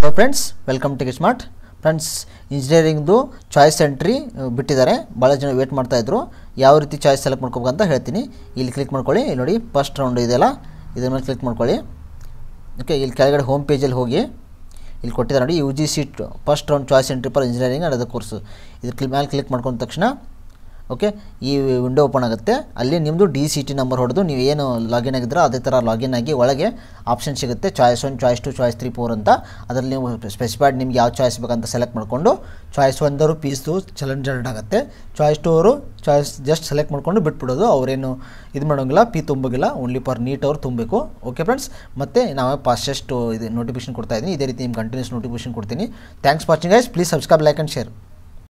hello friends welcome to smart friends ಇಂಜಿನಿಯರಿಂಗ್ದು choice entry ಬಿಟ್ಟಿದ್ದಾರೆ ಭಾಳ ಜನ ವೇಟ್ ಮಾಡ್ತಾಯಿದ್ರು ಯಾವ ರೀತಿ ಚಾಯ್ಸ್ ಸೆಲೆಕ್ಟ್ ಮಾಡ್ಕೋಬೇಕು ಅಂತ ಹೇಳ್ತೀನಿ ಇಲ್ಲಿ ಕ್ಲಿಕ್ ಮಾಡ್ಕೊಳ್ಳಿ ಇಲ್ಲಿ ನೋಡಿ ಫಸ್ಟ್ ರೌಂಡ್ ಇದೆಯಲ್ಲ ಇದ್ರ ಮೇಲೆ ಕ್ಲಿಕ್ ಮಾಡ್ಕೊಳ್ಳಿ ಓಕೆ ಇಲ್ಲಿ ಕೆಳಗಡೆ ಹೋಮ್ ಪೇಜಲ್ಲಿ ಹೋಗಿ ಇಲ್ಲಿ ಕೊಟ್ಟಿದ್ದಾರೆ ನೋಡಿ U G C first round choice entry for engineering and ಅದ ಕೋರ್ಸು ಇದ್ರ ಕ್ಲಿ ಮೇಲೆ ಕ್ಲಿಕ್ ಮಾಡ್ಕೊಂಡ ತಕ್ಷಣ ಓಕೆ ಈ ವಿಂಡೋ ಓಪನ್ ಆಗುತ್ತೆ ಅಲ್ಲಿ ನಿಮ್ಮದು ಡಿ ಸಿ ಟಿ ನಂಬರ್ ಹೊಡೆದು ನೀವು ಏನು ಲಾಗಿನ್ ಆಗಿದ್ರೆ ಅದೇ ಥರ ಲಾಗಿನ್ ಆಗಿ ಒಳಗೆ ಆಪ್ಷನ್ ಸಿಗುತ್ತೆ choice one choice two choice three four ಅಂತ ಅದರಲ್ಲಿ ನೀವು ಸ್ಪೆಸಿಫೈಡ್ ನಿಮ್ಗೆ ಯಾವ ಚಾಯ್ಸ್ ಬೇಕಂತ ಸೆಲೆಕ್ಟ್ ಮಾಡಿಕೊಂಡು ಚಾಯ್ಸ್ ಒಂದವರು ಪೀಸ್ದು ಚಲನ್ ಜನರೇಟ್ ಆಗುತ್ತೆ ಚಾಯ್ಸ್ ಟು ಅವರು ಚಾಯ್ಸ್ ಜಸ್ಟ್ ಸೆಲೆಕ್ಟ್ ಮಾಡ್ಕೊಂಡು ಬಿಟ್ಬಿಡೋದು ಅವರೇನು ಇದು ಮಾಡೋಂಗಿಲ್ಲ ಪಿ ತುಂಬೋಗಿಲ್ಲ ಓನ್ಲಿ ಪರ್ ನೀಟ್ ಅವ್ರು ತುಂಬಬೇಕು ಓಕೆ ಫ್ರೆಂಡ್ಸ್ ಮತ್ತು ನಾವು ಫಾಸ್ಟೆಸ್ಟ್ ಇದು ನೋಟಿಫಿಕೇಶನ್ ಕೊಡ್ತಾ ಇದ್ದೀನಿ ಇದೇ ರೀತಿ ನಿಮ್ಗೆ ಕಂಟಿನ್ಯೂಸ್ ನೋಟಿಫಿಕೇಶನ್ ಕೊಡ್ತೀನಿ thanks watching guys please subscribe like and share